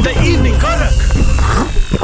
The evening Korak.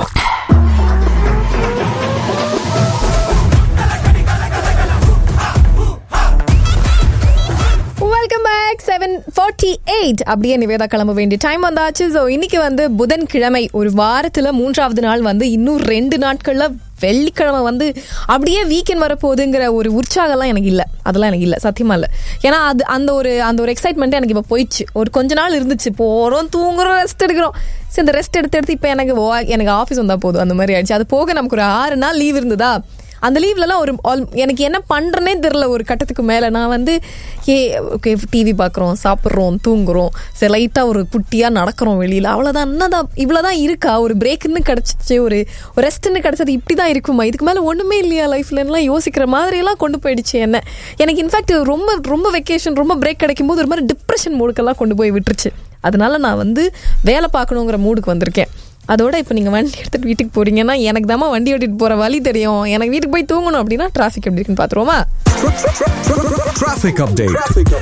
Welcome back seven forty eight அப்படியே நிவேதா கிளம்ப வேண்டிய டைம் வந்தாச்சு ஸோ இன்னைக்கு வந்து புதன்கிழமை ஒரு வாரத்தில் மூன்றாவது நாள் வந்து இன்னும் ரெண்டு நாட்கள்ல வெள்ளிக்கிழமை வந்து அப்படியே வீக்கெண்ட் வரப்போகுதுங்கிற ஒரு உற்சாகம்லாம் எனக்கு இல்லை அதெல்லாம் எனக்கு இல்லை சத்தியமா இல்லை ஏன்னா அது அந்த ஒரு அந்த ஒரு எக்ஸைட்மெண்ட் எனக்கு இப்போ போயிடுச்சு ஒரு கொஞ்ச நாள் இருந்துச்சு போகிறோம் தூங்குறோம் ரெஸ்ட் எடுக்கிறோம் சரி இந்த ரெஸ்ட் எடுத்து எடுத்து இப்போ எனக்கு ஓ- எனக்கு ஆஃபீஸ் வந்தால் போதும் அந்த மாதிரி ஆயிடுச்சு அது போக நமக்கு ஒரு ஆறு நாள் லீவ் இருந்ததா அந்த லீவ்லலாம் ஒரு ஆல் எனக்கு என்ன பண்ணுறேனே தெரில ஒரு கட்டத்துக்கு மேலே நான் வந்து ஏ ஓகே டிவி பார்க்குறோம் சாப்பிட்றோம் தூங்குறோம் சரி லைட்டாக ஒரு குட்டியாக நடக்கிறோம் வெளியில் அவ்வளோதான் என்னதான் இவ்வளோதான் இருக்கா ஒரு பிரேக்குன்னு கிடச்சிச்சு ஒரு ஒரு ரெஸ்ட்டுன்னு கிடச்சது இப்படி தான் இருக்குமா இதுக்கு மேலே ஒன்றுமே இல்லையா லைஃப்லலாம் யோசிக்கிற மாதிரியெல்லாம் கொண்டு போயிடுச்சு என்ன எனக்கு இன்ஃபேக்ட் ரொம்ப ரொம்ப வெக்கேஷன் ரொம்ப பிரேக் கிடைக்கும் போது ஒரு மாதிரி டிப்ரெஷன் மூடுக்கெல்லாம் கொண்டு போய் விட்டுருச்சு அதனால நான் வந்து வேலை பார்க்கணுங்கிற மூடுக்கு வந்திருக்கேன் அதோட இப்போ நீங்கள் வண்டி எடுத்துட்டு வீட்டுக்கு போறீங்கன்னா எனக்கு தாம்மா வண்டி ஓட்டிட்டு போற வழி தெரியும் எனக்கு வீட்டுக்கு போய் தூங்கணும் அப்படின்னா டிராஃபிக் எப்படி இருக்குன்னு பார்த்துருவோமா Traffic update.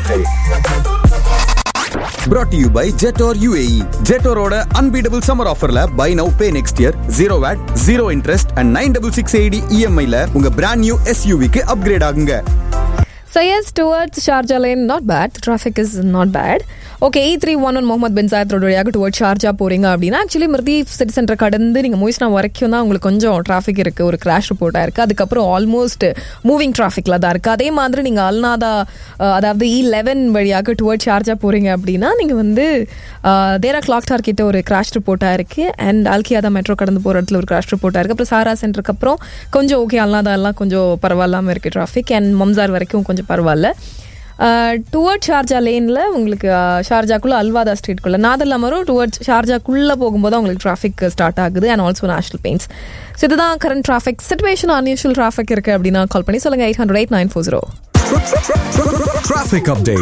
Brought to you by Jetor UAE. Jetoroட unbeatable summer offerல buy now pay next year zero VAT, zero interest and 9668 EMI ல உங்க brand new SUV க்கு upgrade ஆகுங்க. So yes, towards Sharjah lane, not bad. The traffic is not bad. Okay eight three one one Mohammed bin Zayed road வழியாக toward Sharjah போறீங்க அப்படின்னா actually மிருதி city centre கடந்து நீங்கள் மொய்ஸ்னா வரைக்கும் தான் உங்களுக்கு கொஞ்சம் டிராஃபிக் இருக்கு ஒரு கிராஷ் ரிப்போர்ட்டாக இருக்கு அதுக்கப்புறம் ஆல்மோஸ்ட் மூவிங் டிராஃபிக்ல தான் இருக்கு அதே மாதிரி நீங்கள் அல்நாதா அஹ், அதாவது இ லெவன் வழியாக டுவர்ட் ஷார்ஜா போறீங்க அப்படின்னா நீங்கள் வந்து அஹ், தேரா கிளாக் டார் கிட்ட ஒரு கிராஷ் ரிப்போர்ட்டாக இருக்கு அண்ட் அல்கியாதா மெட்ரோ கடந்து போகிற இடத்துல ஒரு கிராஷ் ரிப்போர்ட்டாக இருக்கு அப்புறம் சாரா சென்டருக்கு அப்புறம் கொஞ்சம் ஓகே அல்நாதா எல்லாம் கொஞ்சம் பரவாயில்லாமல் இருக்கு டிராஃபிக் அண்ட் மம்சார் வரைக்கும் கொஞ்சம் பரவாயில்ல டுவர்ட் ஷார்ஜா லேனில் உங்களுக்கு அஹ், ஷார்ஜாக்குள்ள அல்வாதா ஸ்ட்ரீட்குள்ள நாதல்லாமரும் டுவர்ட் ஷார்ஜாக்குள்ளே போகும்போது தான் உங்களுக்கு டிராஃபிக் ஸ்டார்ட் ஆகுது and also national paints so இதுதான் current traffic situation unusual traffic இருக்குது அப்படின்னா கால் பண்ணி சொல்லுங்க eight hundred eight nine four zero Traffic update.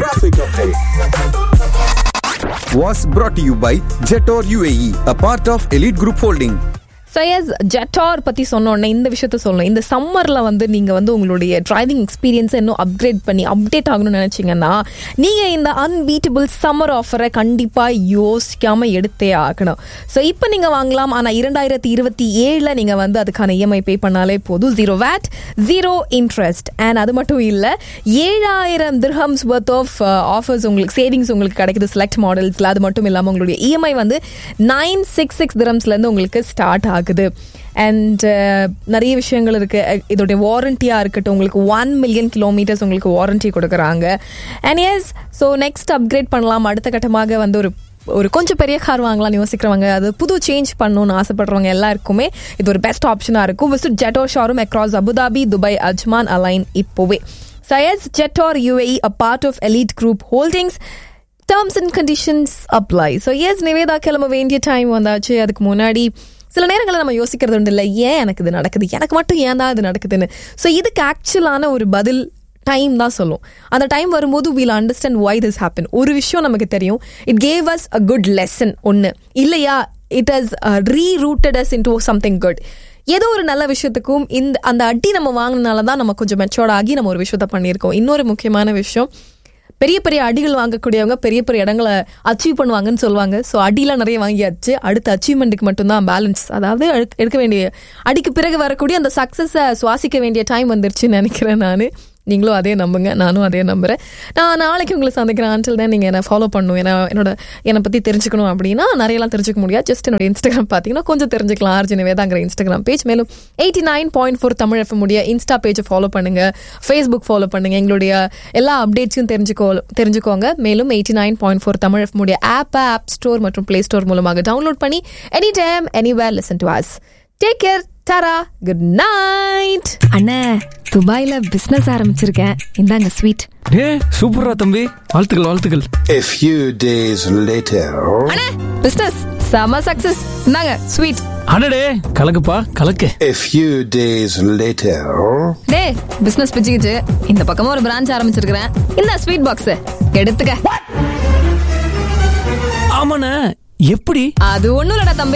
Was brought to you by Jetor UAE, a part of Elite Group Holding. சயஸ் Jetour பற்றி சொன்னோன்னே இந்த விஷயத்த சொல்லணும் இந்த சம்மரில் வந்து நீங்கள் வந்து உங்களுடைய டிரைவிங் எக்ஸ்பீரியன்ஸை இன்னும் அப்கிரேட் பண்ணி அப்டேட் ஆகணும்னு நினச்சிங்கன்னா நீங்கள் இந்த அன்பீட்டபிள் சம்மர் ஆஃபரை கண்டிப்பாக யோசிக்காமல் எடுத்தே ஆகணும் ஸோ இப்போ நீங்கள் வாங்கலாம் ஆனால் இரண்டாயிரத்தி இருபத்தி ஏழில் நீங்கள் வந்து அதுக்கான இஎம்ஐ பே பண்ணாலே போதும் zero VAT zero interest and அது மட்டும் இல்லை ஏழாயிரம் திர்ஹம்ஸ் ஒர்த் ஆஃப் ஆஃபர்ஸ் உங்களுக்கு சேவிங்ஸ் உங்களுக்கு கிடைக்குது செலக்ட் மாடல்ஸில் அது மட்டும் இல்லாமல் உங்களுடைய இஎம்ஐ வந்து நைன் சிக்ஸ் சிக்ஸ் திரம்ஸ்லேருந்து உங்களுக்கு ஸ்டார்ட் ஆகுது அண்ட் நிறைய விஷயங்கள் இருக்கு அஹ் இதோடைய வாரண்டியாக இருக்கட்டும் உங்களுக்கு ஒன் மில்லியன் கிலோமீட்டர்ஸ் உங்களுக்கு வாரண்டி கொடுக்குறாங்க and yes so next upgrade பண்ணலாம் அடுத்த கட்டமாக வந்து ஒரு ஒரு கொஞ்சம் பெரிய கார் வாங்கலாம்னு யோசிக்கிறவங்க அது புது சேஞ்ச் பண்ணணும்னு ஆசைப்படுறவங்க எல்லாருக்குமே இது ஒரு பெஸ்ட் ஆப்ஷனாக இருக்கும் visit Jetour showroom across Abu Dhabi Dubai Ajman Al Ain இப்போவே சயஸ் Jetour UAE a part of Elite Group Holdings terms and conditions apply so yes Nivetha கிளம்ப வேண்டிய டைம் வந்தாச்சு அதுக்கு முன்னாடி சில நேரங்களில் நம்ம யோசிக்கிறது உண்டு இல்லை ஏன் எனக்கு இது நடக்குது எனக்கு மட்டும் ஏன் தான் இது நடக்குதுன்னு ஸோ இதுக்கு ஆக்சுவலான ஒரு பதில் டைம் தான் சொல்லும் அந்த டைம் வரும்போது we'll understand why this happen ஒரு விஷயம் நமக்கு தெரியும் it gave us a good lesson ஒன்று இல்லையா it has rerouted us into something good ஏதோ ஒரு நல்ல விஷயத்துக்கும் இந்த அந்த அடி நம்ம வாங்கினால தான் நம்ம கொஞ்சம் மெச்சோர்ட் ஆகி நம்ம ஒரு விஷயத்த பண்ணியிருக்கோம் இன்னொரு முக்கியமான விஷயம் பெரிய பெரிய அடிகள் வாங்கக்கூடியவங்க பெரிய பெரிய இடங்களை அச்சீவ் பண்ணுவாங்கன்னு சொல்லுவாங்க ஸோ அடிலாம் நிறைய வாங்கியாச்சு அடுத்த அச்சீவ்மெண்ட்டுக்கு மட்டும்தான் பேலன்ஸ் அதாவது எடுக்க- எடுக்க வேண்டிய அடிக்கு பிறகு வரக்கூடிய அந்த சக்ஸஸை சுவாசிக்க வேண்டிய டைம் வந்துருச்சுன்னு நினைக்கிறேன் நான் நீங்களும் அதே நம்புங்க நானும் அதே நம்புறேன் நான் நாளைக்கு உங்களை சந்திக்கிறேன் அன்டில் தான் நீங்கள் என்ன ஃபாலோ பண்ணணும் ஏன்னா என்னோட என்னை பற்றி தெரிஞ்சுக்கணும் அப்படின்னா நிறையலாம் தெரிஞ்சுக்க முடியாது ஜஸ்ட் என்னோட இன்ஸ்டாகிராம் பார்த்தீங்கன்னா கொஞ்சம் தெரிஞ்சுக்கலாம் ஆர்ஜின் வேதாங்கிற இன்ஸ்டாகிராம் பேஜ் மேலும் eighty nine point four Tamil FM உடைய இன்ஸ்டா பேஜை ஃபாலோ பண்ணுங்க ஃபேஸ்புக் ஃபாலோ பண்ணுங்க எங்களுடைய எல்லா அப்டேட்ஸையும் தெரிஞ்சுக்கோ தெரிஞ்சுக்கோங்க மேலும் eighty nine point four Tamil FM உடைய ஆப் ஆப் ஸ்டோர் மற்றும் பிளே ஸ்டோர் மூலமாக டவுன்லோட் பண்ணி any time anywhere listen to us take care Thara good night அண்ணே துபாயில பிசினஸ் ஆரம்பிச்சிருக்கேன் இந்தாங்க ஸ்வீட் ஏ சூப்பரா தம்பி வாழ்த்துக்கள் வாழ்த்துக்கள் A few days later, அண்ணே பிசினஸ் செம சக்சஸ் இந்தாங்க ஸ்வீட் அடடே கலக்குப்பா கலக்கு a few days later, டே பிசினஸ் பிச்சுக்கிச்சு இந்த பக்கமா ஒரு பிரான்ச் ஆரம்பிச்சிருக்கிறேன் இந்த ஸ்வீட் பாக்ஸ் எடுத்துக்க ஆமாண்ணே எப்படி அது ஒண்ணும் இல்லடா தம்பி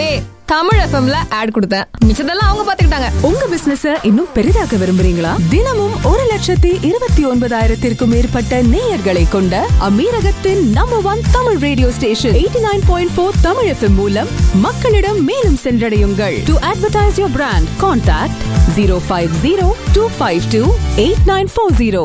தமிழ் எஃப்எம்ல ஆட் கொடுத்தேன் மிச்சதெல்லாம் அவங்க பாத்துக்கிட்டாங்க உங்க பிசினஸ இன்னும் பெரிதாக்க விரும்புறீங்களா தினமும் ஒரு லட்சத்தி இருபத்தி ஒன்பதாயிரத்திற்கும் மேற்பட்ட நேயர்களை கொண்ட அமீரகத்தின் number one Tamil radio station eighty nine point four Tamil FM மூலம் மக்களிடம் மேலும் சென்றடையுங்கள் to advertise your brand contact zero five zero two five two eight nine four zero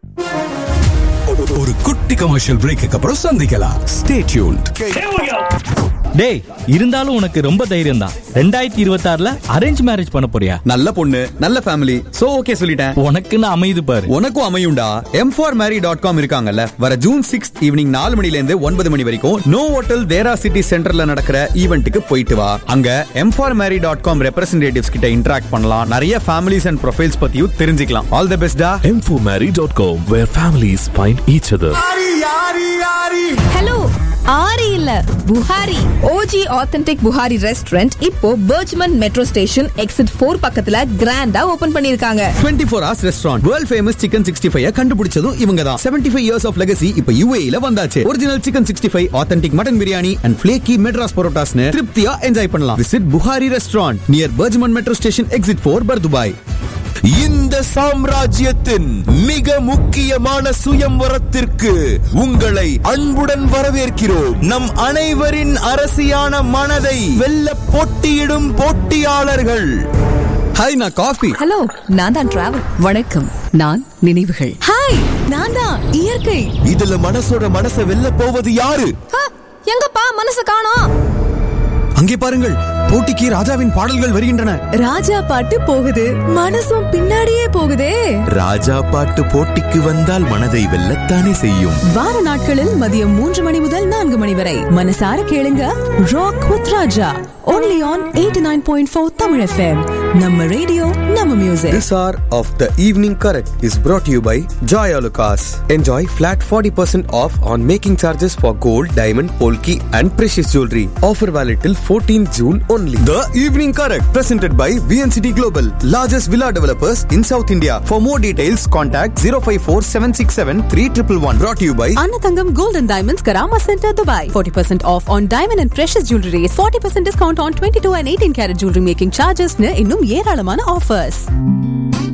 ஒரு குட்டி கமர்ஷியல் பிரேக்கு அப்புறம் சந்திக்கலாம் ஸ்டே டியூன்ட் டேய் இருந்தாலும் உனக்கு ரொம்ப தைரியம் தான் ரெண்டாயிரத்தி இருபத்தி ஆறுல அரேஞ்ச் மேரேஜ் பண்ண போறியா நல்ல பொண்ணு நல்ல ஃபேமிலி சோ ஓகே சொல்லிட்டேன் உனக்குன்னு அமையுது பாரு உனக்கும் அமையும்டா M for marry dot com இருக்காங்கல்ல வர ஜூன் சிக்ஸ் ஈவினிங் நாலு மணில இருந்து ஒன்பது மணி வரைக்கும் நோ ஹோட்டல் தேரா சிட்டி சென்டர்ல நடக்கிற ஈவெண்ட்டுக்கு போயிட்டு வா அங்க M for marry dot com representatives கிட்ட இன்டராக்ட் பண்ணலாம் நிறைய ஃபேமிலிஸ் அண்ட் ப்ரொஃபைல்ஸ் பத்தியும் தெரிஞ்சுக்கலாம் ஆல் தி பெஸ்டா m4marry.com where families find each other. Hello ஆரி இல்ல Buhari OG authentic Buhari restaurant இப்போ Burjuman metro station exit four பக்கத்துல கிராண்டா ஓபன் பண்ணிருக்காங்க 24 four hours restaurant world famous chicken sixty five கண்டுபிடிச்சதும் இவங்க தான் seventy five years of legacy இப்ப யூஏல வந்தாச்சு original chicken sixty five authentic mutton biryani and flaky Madras பரோட்டாஸ்னு திருப்தியா என்ஜாய் பண்ணலாம் visit Buhari restaurant near Burjuman metro station exit four Bur Dubai இந்த சாம்ராஜ்யத்தின் மிக முக்கியமான சுயம்வரத்திற்கு உங்களை அன்புடன் வரவேற்கிறோம் நம் அனைவரின் அரசியான மனதை வெல்ல போட்டியிடும் போட்டியாளர்கள் ஹாய் நான் காஃபி ஹலோ நான் தான் டிராவல் வணக்கம் நான் நினைவுகள் ஹாய் நான் தான் இயற்கை இதுல மனசோட மனசை வெல்ல போவது யாரு எங்கப்பா மனசு காணோம் அங்கே பாருங்கள் போட்டிக்கு ராஜாவின் பாடல்கள் வருகின்றன ராஜா பாட்டு போகுது மனசும் பின்னாடியே போகுதே ராஜா பாட்டு போட்டிக்கு வந்தால் மனதை வெல்லத்தானே செய்யும் வார நாட்களில் மதியம் மூன்று மணி முதல் நான்கு மணி வரை மனசார கேளுங்க rock with Raja only on eighty nine point four Tamil FM நம்ம ரேடியோ நம்ம music This hour of the evening correct is brought to you by Joy Alucas. Enjoy flat 40% off on making charges for gold, diamond, polki and precious jewelry. Offer valid till 14 June only. The evening correct presented by VNCT Global, largest villa developers in South India. For more details, contact 054 767 3111. Brought to you by Annathangam golden diamonds Karama centre Dubai 40% off on diamond and precious jewellery 40% discount on 22 and 18 carat jewellery making சார்ஜஸ்னு இன்னும் ஏராளமான offers